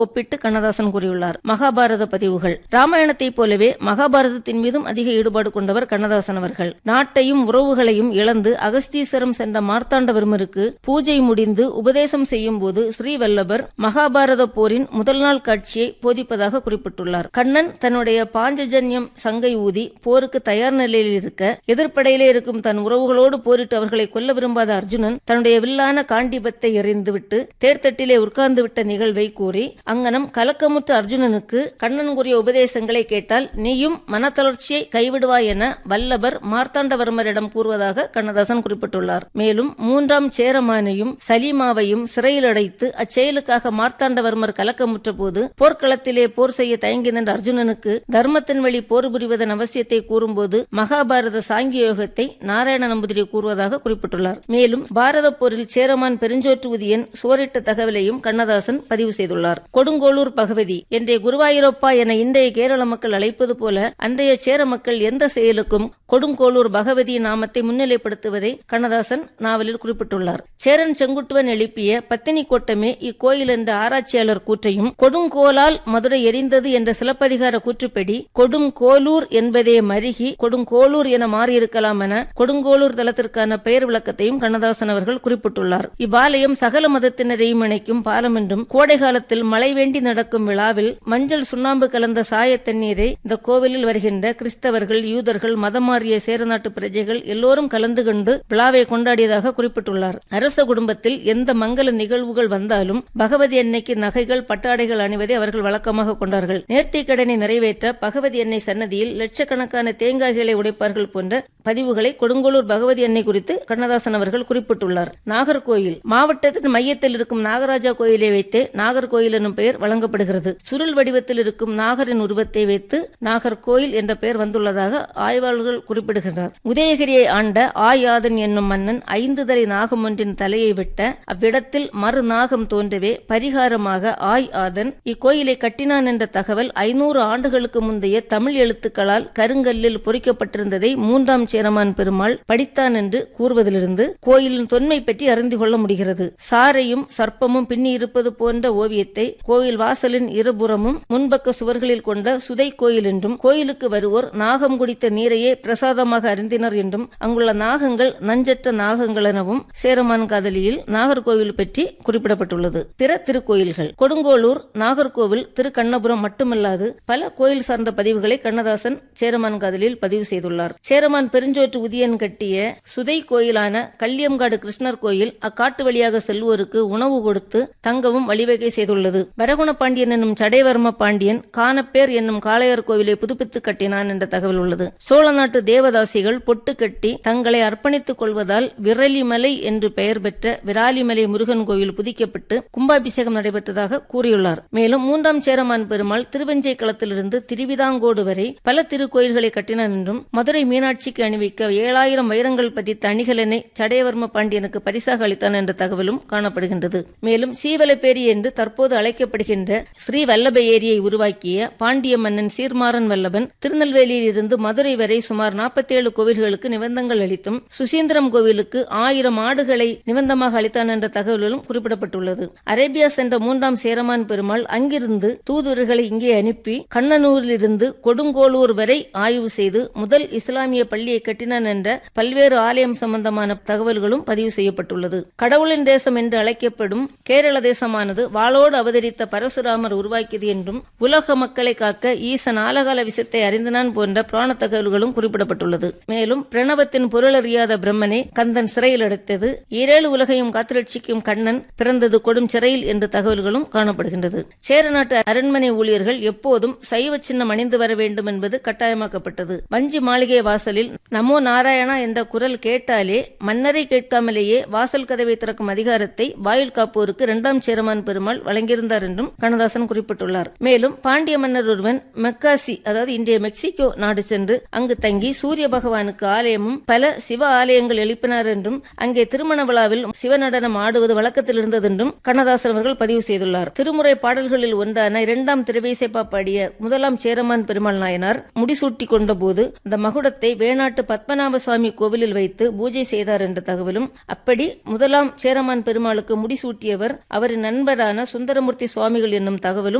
ஒப்பிட்டு கண்ணதாசன் கூறியுள்ளார் மகாபாரத பதிவுகள் ராமாயணத்தைப் போலவே மகாபாரதத்தின் மீதும் அதிக ஈடுபாடு கொண்டவர் கண்ணதாசன் அவர்கள் நாட்டையும் உறவுகளையும் இழந்து அகஸ்தீஸ்வரம் சென்ற மார்த்தாண்டவர்மருக்கு பூஜை முடிந்து உபதேசம் செய்யும் போது ஸ்ரீவல்லபர் மகாபாரத போரின் முதல் நாள் காட்சியை போதிப்பதாக குறிப்பிட்டுள்ளார் கண்ணன் தன்னுடைய பாஞ்சஜன்யம் சங்கை ஊதி போருக்கு தயார் நிலையில் இருக்க எதிர்ப்படையிலே இருக்கும் தன் உறவுகளோடு போரிட்டு அவர்களை கொல்ல விரும்பாத அர்ஜுனன் தன்னுடைய வில்லான காண்டிபத்தை எறிந்துவிட்டு தேர்தட்டிலே உட்கார்ந்து விட்ட நிகழ்வை கூறி அங்கனம் கலக்கமுற்ற அர்ஜுனனுக்கு கண்ணன் கூறிய உபதேசங்களை கேட்டால் நீயும் மனத்தளர்ச்சியை கைவிடுவாய் என வல்லபர் மார்த்தாண்டவர்மரிடம் கூறுவதாக கண்ணதாசன் குறிப்பிட்டுள்ளார் மேலும் மூன்றாம் சேரமானையும் சலீமாவையும் சிறையில் அடைத்து அச்செயலுக்காக மார்த்தாண்டவர்மர் கலக்கமுற்ற போது போர்க்களத்திலே போர் செய்ய தயங்கி நின்ற அர்ஜுனனுக்கு தர்மத்தின் வழி போர் புரிவதன் அவசியத்தை கூறும்போது மகாபாரத சாங்கிய யோகத்தை நாராயண நம்பூதிரி கூறுவதாக குறிப்பிட்டுள்ளார் மேலும் பாரத போரில் சேரமான் பெருஞ்சோற்று உதியன் சோரிட்ட தகவலையும் கண்ணதாசன் பதிவு செய்துள்ளார் கொடுங்கோளூர் பகவதி என்றே குருவாயூரப்பா என இன்றைய கேரள மக்கள் அழைப்பது போல அன்றைய சேர மக்கள் எந்த செயலுக்கும் கொடுங்கோளூர் பகவதி நாமத்தை முன்னிலைப்படுத்துவதை கண்ணதாசன் நாவலில் குறிப்பிட்டுள்ளார் சேரன் செங்குட்டுவன் எழுப்பிய பத்தினி கோட்டமே இக்கோயில் என்ற ஆராய்ச்சியாளர் கூற்றையும் கொடுங்கோலால் மதுரை எரிந்தது என்ற சிலப்பதிகார கூற்றுப்படி கொடும் கோலூர் என்பதே மருகி கொடுங்கோலூர் என மாறியிருக்கலாம் என கொடுங்கோலூர் தலத்திற்கான பெயர் விளக்கத்தையும் கண்ணதாசன் அவர்கள் குறிப்பிட்டுள்ளார் இவ்வாலயம் சகல மதத்தினரையும் இணைக்கும் பாலம் என்றும் கோடை காலத்தில் மழை வேண்டி நடக்கும் விழாவில் மஞ்சள் சுண்ணாம்பு கலந்த சாய தண்ணீரை இந்த கோவிலில் வருகின்ற கிறிஸ்தவர்கள் யூதர்கள் மதம் மாறிய சேரநாட்டு பிரஜைகள் எல்லோரும் கலந்து கொண்டு விழாவை கொண்டாடியதாக குறிப்பிட்டுள்ளார் அரச குடும்பத்தில் எந்த மங்கள நிகழ்வுகள் வந்தாலும் பகவதி அன்னைக்கு நகைகள் பட்டாடைகள் அணிவதை அவர்கள் வழக்கமாக கொண்டார்கள் நேர்த்திக் கடனை நிறைவேற்ற பகவதி அன்னை சன்னதியில் லட்சக்கணக்கான தேங்காய்களை உடைப்பார்கள் போன்ற பதிவுகளை கொடுங்கோளூர் பகவதி அன்னை குறித்து கண்ணதாசன் அவர்கள் குறிப்பிட்டுள்ளார் நாகர்கோயில் மாவட்டத்தின் மையத்தில் இருக்கும் நாகராஜா கோயிலை வைத்தே நாகர்கோயில் எனும் பெயர் வழங்கப்படுகிறது சுருள் வடிவத்தில் இருக்கும் நாகரின் உருவத்தை வைத்து நாகர்கோயில் என்ற பெயர் வந்துள்ளதாக ஆய்வாளர்கள் குறிப்பிடுகின்றனர் உதயகிரியை ஆண்ட ஆயாதன் என்னும் மன்னன் ஐந்து தலை நாகம் ஒன்றின் தலையை வெட்ட அவ்விடத்தில் மறு நாகம் தோன்றவே பரிகாரமாக ஆய் ஆதன் இக்கோயிலை கட்டினான் என்ற தகவல் ஐநூறு ஆண்டுகளுக்கு முந்தைய தமிழ் எழுத்துக்களால் கருங்கல்லில் பொறிக்கப்பட்டிருந்ததை மூன்றாம் சேரமான் பெருமாள் படித்தான் என்று கூறுவதிலிருந்து கோயிலின் தொன்மை பற்றி அறிந்து கொள்ள முடிகிறது சாரையும் சர்ப்பமும் பின்னி இருப்பது போன்ற ஓவியத்தை கோயில் வாசலின் இருபுறமும் முன்பக்க சுவர்களில் கொண்ட சுதை கோயில் என்றும் கோயிலுக்கு வருவோர் நாகம் குடித்த நீரையே பிரசாதமாக அறிந்தினர் என்றும் அங்குள்ள நாகங்கள் நஞ்சற்ற நாகங்கள் எனவும் சேரமான் காதலியில் நாகர்கோவில் பற்றி குறிப்பிடப்பட்டுள்ளது பிற திருக்கோயில்கள் கொடுங்கோளூர் நாகர்கோவில் திருக்கண்ணபுரம் மட்டுமல்லாது பல கோயில் சார்ந்த பதிவுகளை கண்ணதாசன் சேரமான் காதலில் பதிவு செய்துள்ளார் சேரமான் பெருஞ்சோற்று உதியன் கட்டிய சுதை கோயிலான கள்ளியம்காடு கிருஷ்ணர் கோயில் அக்காட்டு வழியாக செல்வோருக்கு உணவு கொடுத்து தங்கவும் வழிவகை செய்துள்ளது வரகுண பாண்டியன் என்னும் சடைவர்ம பாண்டியன் கானப்பேர் என்னும் காளையர் கோவிலை புதுப்பித்து கட்டினான் என்ற தகவல் உள்ளது சோழ நாட்டு தேவதாசிகள் பொட்டு கட்டி தங்களை அர்ப்பணித்துக் கொள்வதால் விரலிமலை என்று பெயர் பெற்ற விராலிமலை முருகன் கோவில் புதிக்கப்பட்டு கும்பாபிஷேகம் நடைபெற்றதாக கூறியுள்ளார் மேலும் மூன்றாம் சேரமான் பெருமாள் திருவஞ்சை களத்திலிருந்து திருவிதாங்கோடு வரை பல திருக்கோயில்களை கட்டினான் என்றும் மதுரை மீனாட்சிக்கு அணிவிக்க ஏழாயிரம் வைரங்கள் பதித்த அணிகலனை சடையவர்ம பாண்டியனுக்கு பரிசாக அளித்தான் என்ற தகவலும் காணப்படுகின்றது மேலும் சீவலப்பேரி என்று தற்போது அழைக்கப்படுகின்ற ஸ்ரீ வல்லப ஏரியை உருவாக்கிய பாண்டிய மன்னன் சீர்மாறன் வல்லபன் திருநெல்வேலியில் இருந்து மதுரை வரை சுமார் நாற்பத்தி ஏழு கோவில்களுக்கு நிபந்தங்கள் அளித்தும் சுசீந்திரம் கோவிலுக்கு ஆயிரம் ஆடுகளை நிபந்தமாக அளித்தான் என்ற தகவலும் குறிப்பிடப்பட்டுள்ளது அரேபியா சென்ற மூன்றாம் சேரமான் பெருமாள் அங்கிருந்து தூதுவர்களை இங்கே அனுப்பி கண்ணனூரிலிருந்து கொடுங்கோளூர் வரை ஆய்வு செய்து முதல் இஸ்லாமிய பள்ளியை கட்டினான் என்ற பல்வேறு ஆலயம் சம்பந்தமான தகவல்களும் பதிவு செய்யப்பட்டுள்ளது கடவுளின் தேசம் என்று அழைக்கப்படும் கேரள தேசமானது வாளோடு அவதரித்த பரசுராமர் உருவாக்கியது என்றும் உலக மக்களை காக்க ஈசன் ஆலகால விசத்தை அறிந்தனான் போன்ற புராண தகவல்களும் குறிப்பிடப்பட்டுள்ளது மேலும் பிரணவத்தின் பொருளறியாத பிரம்மனை கந்தன் சிறையில் அடைத்தது ஈரேழு உலகையும் காத்திரட்சிக்கும் கண்ணன் பிறந்தது கொடும் சிறையில் என்ற தகவல்களும் காணப்படுகின்றது சேர நாட்டு அரண்மனை ஊழியர்கள் எப்போதும் சைவ சின்னம் அணிந்து வர வேண்டும் என்பது கட்டாயமாக்கப்பட்டது வஞ்சி மாளிகை வாசலில் நமோ நாராயணா என்ற குரல் கேட்டாலே மன்னரை கேட்காமலேயே வாசல் கதவை திறக்கும் அதிகாரத்தை வாயில் காப்போருக்கு இரண்டாம் சேரமான் பெருமாள் வழங்கியிருந்தார் என்றும் கண்ணதாசன் குறிப்பிட்டுள்ளார் மேலும் பாண்டிய மன்னர் ஒருவன் மெக்காசி அதாவது இன்றைய மெக்சிகோ நாடு சென்று அங்கு தங்கி சூரிய பகவானுக்கு ஆலயமும் பல சிவ ஆலயங்கள் எழுப்பினார் என்றும் அங்கே திருமண விழாவில் சிவநடனம் ஆடுவது வழக்கத்தில் இருந்ததென்றும் கண்ணதாசன் அவர்கள் பதிவு செய்துள்ளார் திருமுறை பாடல்களில் ஒன்றான இரண்டாம் திருவேசைப்பா பாடிய முதலாம் சேரமான் பெருமாள் நாயனார் முடிசூட்டி கொண்ட போது அந்த மகுடத்தை வேணாட்டு பத்மநாப சுவாமி கோவிலில் வைத்து பூஜை செய்தார் என்ற தகவலும் அப்படி முதலாம் சேரமான் பெருமாளுக்கு முடிசூட்டியவர் அவரின் நண்பரான சுந்தரமூர்த்தி சுவாமிகள் என்னும் தகவலும்